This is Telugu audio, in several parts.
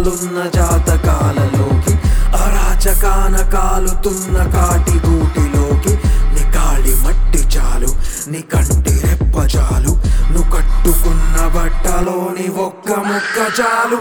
అక్షరాలున్న జాతకాలలోకి అరాచకాన కాలుతున్న కాటి గూటిలోకి నీ కాళి మట్టి చాలు నీ కంటి రెప్ప చాలు నువ్వు కట్టుకున్న బట్టలోని ఒక్క ముక్క చాలు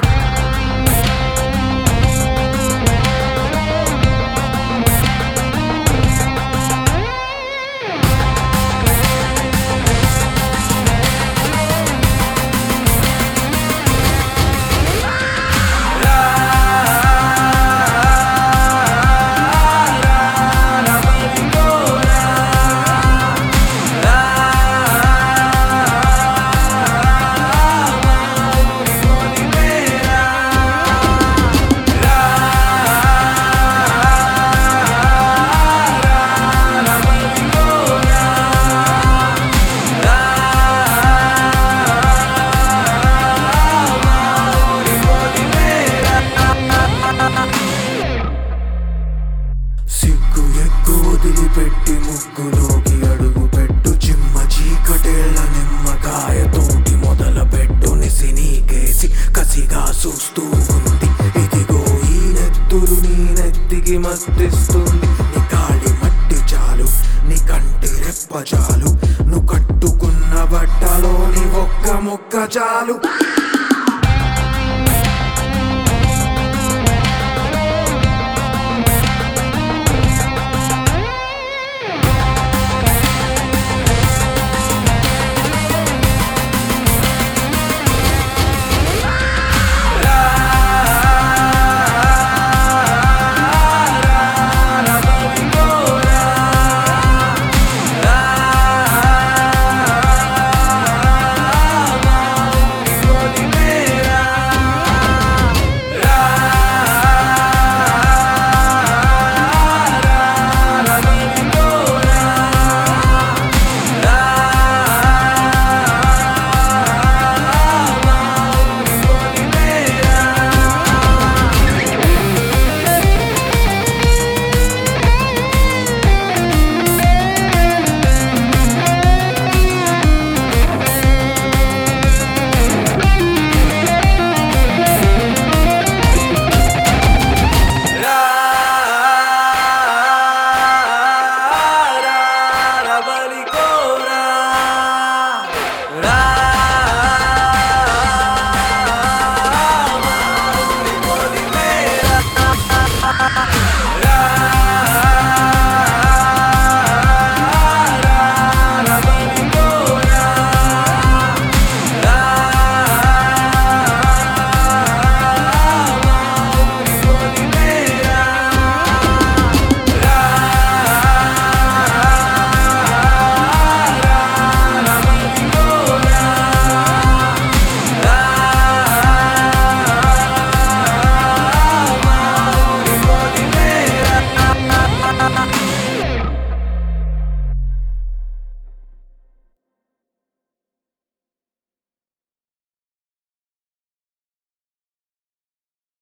సిగ్గు ఎక్కువ వదిలిపెట్టి ముగ్గులోకి అడుగు పెట్టు చిమ్మ చీకటేళ్ల నిమ్మకాయ తోటి మొదల పెట్టు నిసి నీకేసి కసిగా చూస్తూ ఉంది ఇదిగో ఈ నెత్తురు నీ నెత్తికి మత్తిస్తుంది నీ కాళి మట్టి చాలు నీ కంటి రెప్ప చాలు నువ్వు కట్టుకున్న బట్టలోని ఒక్క ముక్క చాలు